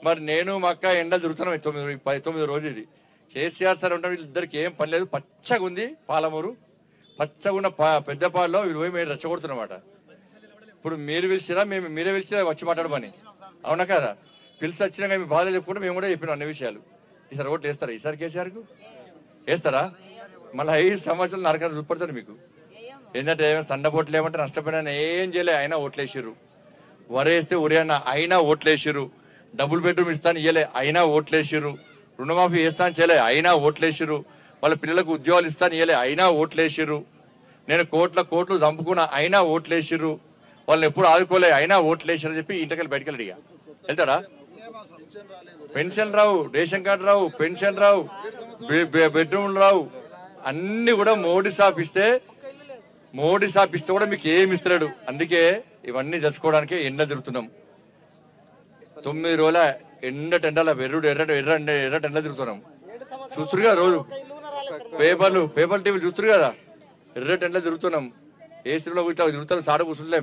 మరి నేను మా అక్క ఎండలు తిరుగుతున్నాం ఈ తొమ్మిది రో- పది తొమ్మిది రోజు ఇది కేసీఆర్ సార్ ఉంటాం వీళ్ళిద్దరికి ఏం పని లేదు పచ్చగా ఉంది పాలమూరు పచ్చగా ఉన్న పా పెద్దపాడులో వీళ్ళు పోయి మేము రెచ్చగొడుతున్నమాట ఇప్పుడు మీరు పిలిచిరా మేము మీరే పిలిచిరా వచ్చి మాట్లాడమని అవునా కదా పిలిచి వచ్చినాక మీ బాధ చెప్పుకుంటే మేము కూడా చెప్పినాం అన్ని విషయాలు ఈసారి ఓట్లు వేస్తారా ఈసారి కేసీఆర్కు వేస్తారా మళ్ళీ ఐదు సంవత్సరాలు నరకాలు చూపడతారు మీకు ఏంటంటే ఏమైనా సండబోట్లు ఏమంటే నష్టపోయినా ఏం చేయలే అయినా ఓట్లేసిర్రు వరేస్తే ఉరియన్న అయినా ఓట్లేసిర్రు డబుల్ బెడ్రూమ్ ఇస్తాను ఇయ్యలే అయినా ఓట్లేసిర్రు రుణమాఫీ చేస్తాను చేయలే అయినా ఓట్లేసిర్రు వాళ్ళ పిల్లలకు ఉద్యోగాలు ఇస్తాను ఇయ్యలే అయినా ఓట్లేసిర్రు నేను కోట్ల కోట్లు చంపుకున్నా అయినా ఓట్లేసిర్రు వాళ్ళని ఎప్పుడు ఆదుకోలే అయినా ఓట్లేసిర్రు అని చెప్పి ఇంటికెళ్ళి బయటకు వెళ్ళి వెళ్తాడా పెన్షన్ రావు రేషన్ కార్డు రావు పెన్షన్ రావు బె- బె- బెడ్రూమ్లు రావు అన్ని కూడా మోడీ షాప్ ఇస్తే మోడీ షాప్ ఇస్తే కూడా మీకు ఏమి ఇస్తాడు అందుకే ఇవన్నీ తెలుసుకోవడానికి ఎండ తిరుగుతున్నాం తొమ్మిది రోజుల ఎండ టెండల ఎర్రుడు ఎర్ర ఎర్ర ఎర్ర టెండ తిరుగుతున్నాం చూస్తురు కదా రోజు పేపర్లు పేపర్ టీవీ చూస్తురు కదా ఎర్ర టెండ తిరుగుతున్నాం ఏసీలో కూర్చో తిరుగుతాం సాడ కూర్చుంటలేం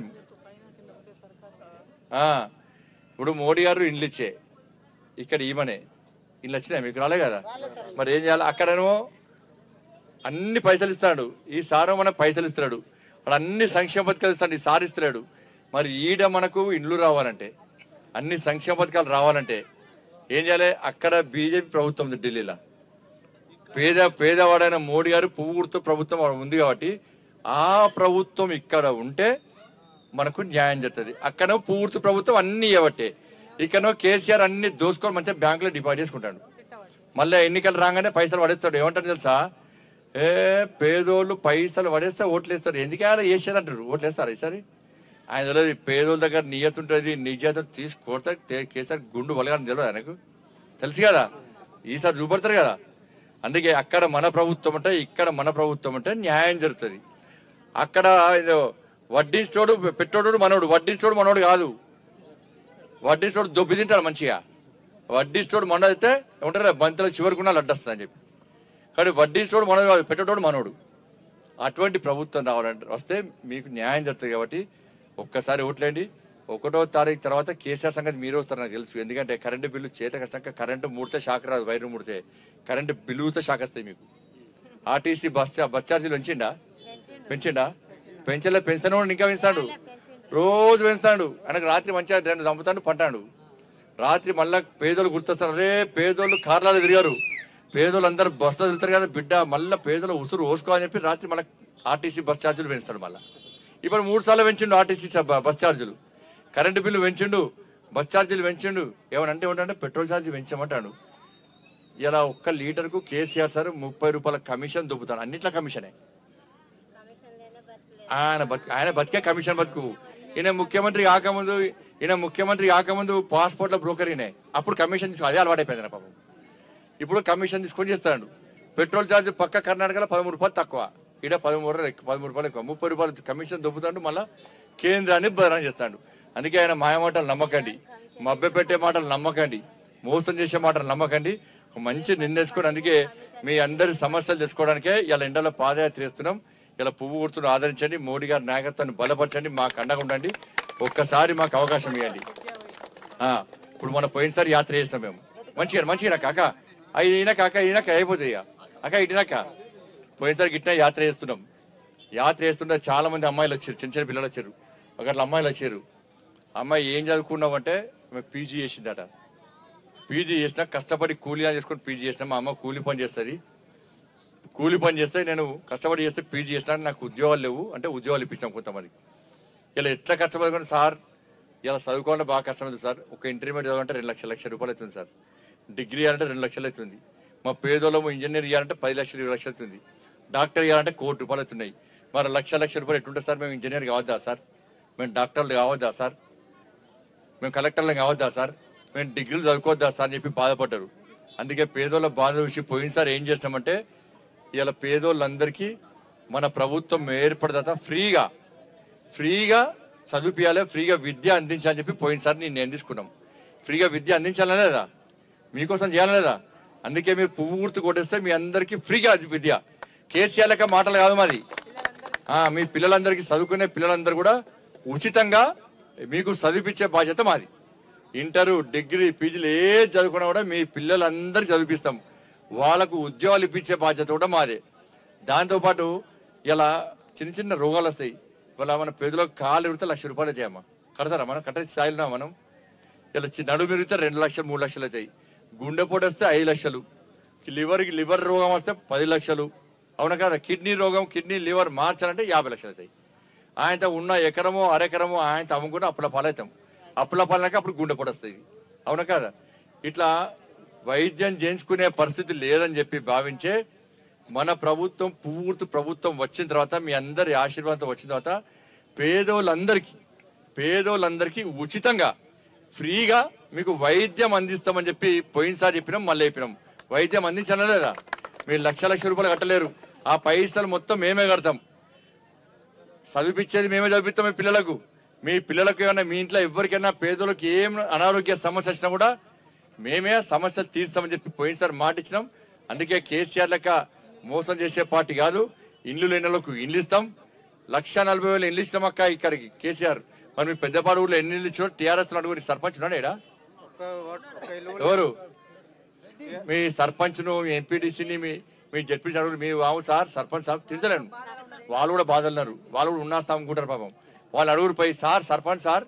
ఆ, ఇప్పుడు మోడీ గారు ఇండ్లు ఇచ్చే ఇక్కడ ఈమనే ఇల్లు వచ్చినాయి మీకు రాలే కదా మరి ఏం చేయాలి అక్కడేమో అన్ని పైసలు ఇస్తాడు ఈ సారు మన పైసలు ఇస్తాడు వాడు అన్ని సంక్షేమ పథకాలు ఇస్తాడు ఈ సారు ఇస్తాడు మరి ఈడ మనకు ఇండ్లు రావాలంటే అన్ని సంక్షేమ పథకాలు రావాలంటే ఏం చేయాలి అక్కడ బీజేపీ ప్రభుత్వం ఉంది ఢిల్లీలో పేద పేదవాడైన మోడీ గారు పువ్వు గుర్తు ప్రభుత్వం అక్కడ ఉంది కాబట్టి ఆ ప్రభుత్వం ఇక్కడ ఉంటే మనకు న్యాయం జరుగుతుంది అక్కడ పువ్వు గుర్తు ప్రభుత్వం అన్ని ఇవ్వట్టే ఇక్కడ కేసీఆర్ అన్ని దోసుకొని మంచిగా బ్యాంకులో డిపాజిట్ చేసుకుంటాడు మళ్ళీ ఎన్నికలు రాగానే పైసలు పడేస్తాడు ఏమంటాడు తెలుసా ఏ పేదోళ్ళు పైసలు పడేస్తే ఓట్లు వేస్తారు ఎందుకే అలా వేసేది అంటారు ఓట్లు వేస్తారు ఈసారి ఆయన తెలియదు పేదోళ్ళ దగ్గర నియత ఉంటుంది నిజత తీసుకోతే కేసీఆర్ గుండు వలగాని తెలియదు ఆయనకు తెలుసు కదా ఈసారి చూపడతారు కదా అందుకే అక్కడ మన ప్రభుత్వం అంటే ఇక్కడ మన ప్రభుత్వం అంటే న్యాయం జరుగుతుంది అక్కడ ఏదో వడ్డించోడు పెట్టోడు మనోడు వడ్డించోడు మనోడు కాదు వడ్డించోడు దొబ్బి తింటాడు మంచిగా వడ్డించోడు మనోడు అయితే ఏమంటారు బంతిలో చివరికున్నా లడ్డొస్తుంది అని చెప్పి కానీ వడ్డించోడు మనోడు కాదు పెట్టేటోడు మనోడు అటువంటి ప్రభుత్వం రావాలంటే వస్తే మీకు న్యాయం జరుగుతుంది కాబట్టి ఒక్కసారి ఓట్లేండి ఒకటో తారీఖు తర్వాత కేసీఆర్ సంగతి మీరు వస్తారు నాకు తెలుసు ఎందుకంటే కరెంటు బిల్లు చేత కష్టంగా కరెంటు ముడితే షాక్ రాదు వైరు ముడితే కరెంటు బిల్లుతో షాక్ వస్తాయి మీకు ఆర్టీసీ బస్ చా- బస్ ఛార్జీలు పెంచిండా పెంచిండా పెంచలే పెంచుతాను కూడా ఇంకా పెంచుతాడు రోజు పెంచుతాడు ఆయనకు రాత్రి మంచిగా రెండు చంపుతాడు పంటాడు రాత్రి మళ్ళా పేదోళ్ళు గుర్తొస్తారు అరే పేదోళ్ళు కార్లలో తిరిగారు పేదోళ్ళు అందరు బస్సులో తిరుగుతారు కదా బిడ్డ మళ్ళీ పేదలు ఉసురు ఓసుకోవాలని చెప్పి రాత్రి మళ్ళీ ఆర్టీసీ బస్ ఛార్జీలు పెంచుతాడు మళ్ళీ ఇప్పుడు మూడు సార్లు పెంచిండు ఆర్టీసీ చ- బస్ ఛార్జీలు కరెంటు బిల్లు పెంచిండు బస్ ఛార్జీలు పెంచిండు ఏమనంటే ఏమంటే పెట్రోల్ ఛార్జీ పెంచామంటాడు ఇలా ఒక్క లీటర్కు కేసీఆర్ సార్ ముప్పై రూపాయల కమిషన్ దొబ్బుతాడు అన్నిట్ల కమిషనే ఆయన బతు ఆయన బతికే కమిషన్ బతుకు ఈయన ముఖ్యమంత్రి కాకముందు ఈయన ముఖ్యమంత్రి కాకముందు పాస్పోర్ట్ల బ్రోకర్ ఈయన అప్పుడు కమిషన్ తీసుకు అదే అలవాటైపోయింది నా పాపం ఇప్పుడు కమిషన్ తీసుకొని చేస్తాడు పెట్రోల్ ఛార్జ్ పక్క కర్ణాటకలో పదమూడు రూపాయలు తక్కువ ఈడ పదమూడు రూపాయలు ఎక్కువ పదమూడు రూపాయలు ఎక్కువ ముప్పై రూపాయలు కమిషన్ దొబ్బుతాడు మళ్ళీ కేంద్రాన్ని బదనాం చేస్తాడు అందుకే ఆయన మాయ మాటలు నమ్మకండి మభ్య పెట్టే మాటలు నమ్మకండి మోసం చేసే మాటలు నమ్మకండి ఒక మంచి నిర్ణయించుకోండి అందుకే మీ అందరి సమస్యలు తెచ్చుకోవడానికే ఇలా ఎండలో పాదయాత్ర చేస్తున్నాం ఇలా పువ్వు గుర్తును ఆదరించండి మోడీ గారి నాయకత్వాన్ని బలపరచండి మాకు అండగా ఉండండి ఒక్కసారి మాకు అవకాశం ఇవ్వండి ఆ, ఇప్పుడు మన పోయినసారి యాత్ర చేసినాం మేము మంచిగా మంచిగా కాక అవి ఈయన కాక ఈయనక అయిపోతుంది ఇక అక్క ఇటునక్క పోయినసారి గిట్ట యాత్ర చేస్తున్నాం యాత్ర చేస్తుంటే చాలా మంది అమ్మాయిలు వచ్చారు చిన్న చిన్న పిల్లలు వచ్చారు ఒకట్ల అమ్మాయిలు వచ్చారు అమ్మాయి ఏం చదువుకున్నావు అంటే పీజీ చేసిందట పీజీ చేసినా కష్టపడి కూలీ అని చేసుకొని పీజీ చేసినా మా అమ్మ కూలీ పని చేస్తుంది కూలీ పని చేస్తే నేను కష్టపడి చేస్తే పీజీ చేసినా నాకు ఉద్యోగాలు లేవు అంటే ఉద్యోగాలు ఇప్పించాం కొంతమంది ఇలా ఎట్లా కష్టపడుకుంటే సార్ ఇలా చదువుకోవాలంటే బాగా కష్టమైంది సార్ ఒక ఇంటర్మీడియట్ చదవాలంటే రెండు లక్షల లక్షల రూపాయలు అవుతుంది సార్ డిగ్రీ ఇవ్వాలంటే రెండు లక్షలు అవుతుంది మా పేదోళ్ళము ఇంజనీర్ ఇవ్వాలంటే పది లక్షలు ఇరవై లక్షలు అవుతుంది డాక్టర్ ఇవ్వాలంటే కోటి రూపాయలు అవుతున్నాయి మరి లక్ష లక్ష రూపాయలు ఎట్లుంటే సార్ మేము ఇంజనీర్ కావద్దా సార్ మేము డాక్టర్లు కావద్దా సార్ మేము కలెక్టర్లు కావద్దా సార్ మేము డిగ్రీలు చదువుకోవద్దా సార్ అని చెప్పి బాధపడ్డారు అందుకే పేదోళ్ళ బాధ చూసి పోయినసారి ఏం చేస్తామంటే ఇలా పేదోళ్ళందరికీ మన ప్రభుత్వం ఏర్పడదా ఫ్రీగా ఫ్రీగా చదివిపియాలి ఫ్రీగా విద్య అందించాలని చెప్పి పోయినసారి నేను నేను తీసుకున్నాం ఫ్రీగా విద్య అందించాలనే లేదా మీకోసం చేయాలి లేదా అందుకే మీరు పువ్వు గుర్తు కొట్టేస్తే మీ అందరికీ ఫ్రీగా విద్య కేసీఆర్ లెక్క మాటలు కాదు మాది ఆ, మీ పిల్లలందరికీ చదువుకునే పిల్లలందరూ కూడా ఉచితంగా మీకు చదివిపించే బాధ్యత మాది ఇంటరు డిగ్రీ పీజీలు ఏ చదువుకున్నా కూడా మీ పిల్లలందరికీ చదివిపిస్తాం వాళ్ళకు ఉద్యోగాలు ఇప్పించే బాధ్యత కూడా మాదే దాంతోపాటు ఇలా చిన్న చిన్న రోగాలు వస్తాయి ఇలా మన పేదలకు కాలు ఎడితే లక్ష రూపాయలు అవుతాయి అమ్మా కడతారా మనం కట్టే స్థాయిలో మనం ఇలా చి- నడుము పెరిగితే రెండు లక్షలు మూడు లక్షలు అవుతాయి గుండెపోటు వస్తే ఐదు లక్షలు లివర్కి లివర్ రోగం వస్తే పది లక్షలు అవునా కదా కిడ్నీ రోగం కిడ్నీ లివర్ మార్చాలంటే యాభై లక్షలు అవుతాయి ఆయనతో ఉన్న ఎకరమో అరెకరమో ఆయనతో అమ్ముకుంటే అప్పుల పాలవుతాం అప్పుల పాలక అప్పుడు గుండెపోటు వస్తుంది అవునా కదా ఇట్లా వైద్యం చేయించుకునే పరిస్థితి లేదని చెప్పి భావించే మన ప్రభుత్వం పూర్తి ప్రభుత్వం వచ్చిన తర్వాత మీ అందరి ఆశీర్వాదంతో వచ్చిన తర్వాత పేదోళ్ళందరికీ పేదోళ్ళందరికీ ఉచితంగా ఫ్రీగా మీకు వైద్యం అందిస్తామని చెప్పి పోయినసారి చెప్పినాం మళ్ళీ చెప్పినాం వైద్యం అందించాలా లేదా మీరు లక్ష లక్ష రూపాయలు కట్టలేరు ఆ పైసలు మొత్తం మేమే కడతాం చదివిపించేది మేమే చదివిస్తాం మీ పిల్లలకు మీ పిల్లలకు ఏమైనా మీ ఇంట్లో ఎవరికైనా పేదలకు ఏం అనారోగ్య సమస్య వచ్చినా కూడా మేమే ఆ సమస్యలు తీర్స్తామని చెప్పి పోయినసారి మాట ఇచ్చినాం అందుకే కేసీఆర్ లెక్క మోసం చేసే పార్టీ కాదు ఇండ్లు లేని వాళ్ళకు ఇండ్లు ఇస్తాం లక్ష నలభై వేలు ఇండ్లు ఇచ్చినాం అక్క ఇక్కడికి కేసీఆర్ మరి మీ పెద్దపాడు ఊళ్ళో ఎన్ని ఇల్లు ఇచ్చినా టీఆర్ఎస్ అడుగుని సర్పంచ్ ఉన్నాడు ఈడ? ఒక ఓట్- ఒక ఇల్లు కూడా ఎవరు మీ సర్పంచ్ను మీ ఎంపీటీసీని మీ మీ జడ్పీ అడుగురు మీ వాము సార్ సర్పంచ్ సార్ తిడతలేను వాళ్ళు కూడా బాధలున్నారు వాళ్ళు కూడా ఉన్నాస్తాం అనుకుంటారు పాపం వాళ్ళు అడుగురు పోయి సార్ సర్పంచ్ సార్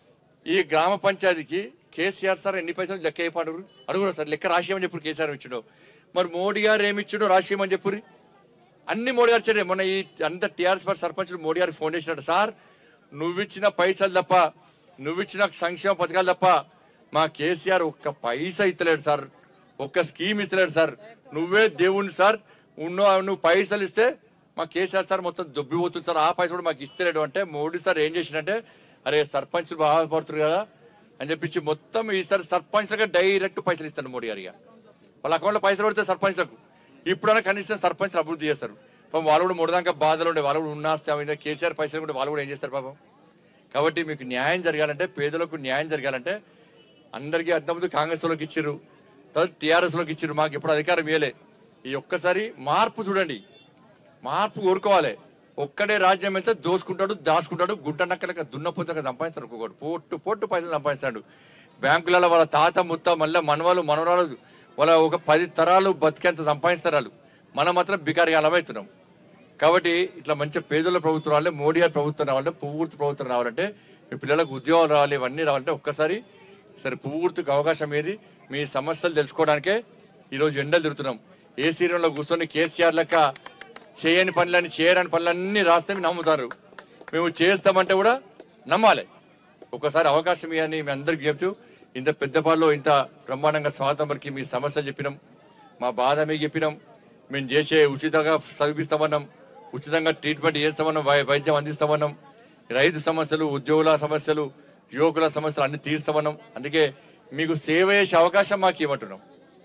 ఈ గ్రామ పంచాయతీకి కేసీఆర్ సార్ ఎన్ని పైసలు లెక్క అయిపోయాడు అడుగురు సార్ లెక్క రాసేయమని చెప్పు కేసీఆర్ ఇచ్చాడు మరి మోడీ గారు ఏమి ఇచ్చాడో రాసేయమని చెప్పురి అన్ని మోడీ గారు ఇచ్చాడే మొన్న ఈ అంత టీఆర్ఎస్ పార్టీ సర్పంచ్ మోడీ గారికి ఫోన్ చేసినాడు సార్ నువ్విచ్చిన పైసలు తప్ప నువ్విచ్చిన సంక్షేమ పథకాలు తప్ప మా కేసీఆర్ ఒక్క పైసా ఇస్తలేడు సార్ ఒక్క స్కీమ్ ఇస్తలేడు సార్ నువ్వే దేవుణ్ణి సార్ ఉన్నో నువ్వు పైసలు ఇస్తే మా కేసీఆర్ సార్ మొత్తం దొబ్బిపోతుంది సార్ ఆ పైసలు కూడా మాకు ఇస్తలేడు అంటే మోడీ సార్ ఏం చేసినంటే అరే సర్పంచులు బాధపడుతున్నారు కదా అని చెప్పించి మొత్తం ఈసారి సర్పంచ్లుగా డైరెక్ట్ పైసలు ఇస్తాడు మోడీ గారిగా వాళ్ళ అకౌంట్లో పైసలు పడితే సర్పంచ్లకు ఇప్పుడైనా కనీసం సర్పంచ్లు అభివృద్ధి చేస్తారు పాపం వాళ్ళు కూడా మూడదాకా బాధలు ఉండే వాళ్ళు కూడా ఉన్నాస్తే కేసీఆర్ పైసలు కూడా వాళ్ళు కూడా ఏం చేస్తారు పాపం కాబట్టి మీకు న్యాయం జరగాలంటే పేదలకు న్యాయం జరగాలంటే అందరికీ అంతకుముందు కాంగ్రెస్ వాళ్ళకి ఇచ్చారు తర్వాత టీఆర్ఎస్ లోకి ఇచ్చారు మాకు ఎప్పుడు అధికారం ఇవ్వలే ఈ ఒక్కసారి మార్పు చూడండి మార్పు కోరుకోవాలి ఒక్కడే రాజ్యం వెళ్తే దోసుకుంటాడు దాచుకుంటాడు గుడ్డ నక్కలక దున్నపోతక సంపాదిస్తాడు ఒక్కొక్కడు పొట్టు పొట్టు పైసలు సంపాదిస్తాడు బ్యాంకులలో వాళ్ళ తాత ముత్త మళ్ళీ మనవాళ్ళు మనవరాలు వాళ్ళ ఒక పది తరాలు బతికేంత సంపాదిస్తారు వాళ్ళు మనం మాత్రం బికారిగా అలమవుతున్నాం కాబట్టి ఇట్లా మంచి పేదల ప్రభుత్వం రావాలి మోడీ గారి ప్రభుత్వం రావాలంటే పూర్తి ప్రభుత్వం రావాలంటే మీ పిల్లలకు ఉద్యోగాలు రావాలి ఇవన్నీ రావాలంటే ఒక్కసారి సరే పూర్తికి అవకాశం ఏది మీ సమస్యలు తెలుసుకోవడానికే ఈరోజు ఎండలు తిరుగుతున్నాం ఏ సీరియల్లో కూర్చొని కేసీఆర్ లెక్క చేయని పనులని చేయని పనులన్నీ రాస్తే మీరు నమ్ముతారు మేము చేస్తామంటే కూడా నమ్మాలి ఒకసారి అవకాశం ఇవ్వని మీ అందరికి చెప్తూ ఇంత పెద్దపాల్లో ఇంత బ్రహ్మాండంగా స్వాగతం పలికి మీ సమస్యలు చెప్పినాం మా బాధ మీకు చెప్పినాం మేము చేసే ఉచితంగా చదివిస్తామన్నాం ఉచితంగా ట్రీట్మెంట్ చేస్తామన్నాం వై- వైద్యం అందిస్తామన్నాం రైతు సమస్యలు ఉద్యోగుల సమస్యలు యువకుల సమస్యలు అన్ని తీర్స్తామన్నాం అందుకే మీకు సేవ చేసే అవకాశం మాకు ఇవ్వమంటున్నాం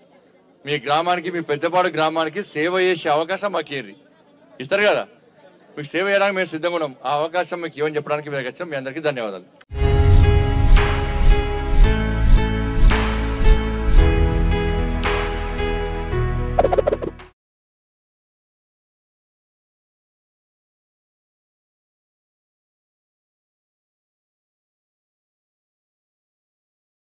మీ గ్రామానికి మీ పెద్దపాడు గ్రామానికి సేవ చేసే అవకాశం మాకు ఇయ్యండి ఇస్తారు కదా మీకు సేవ చేయడానికి మేము సిద్ధంగా ఉన్నాం ఆ అవకాశం మీకు ఇవ్వని చెప్పడానికి మీరు వచ్చాం మీ అందరికీ ధన్యవాదాలు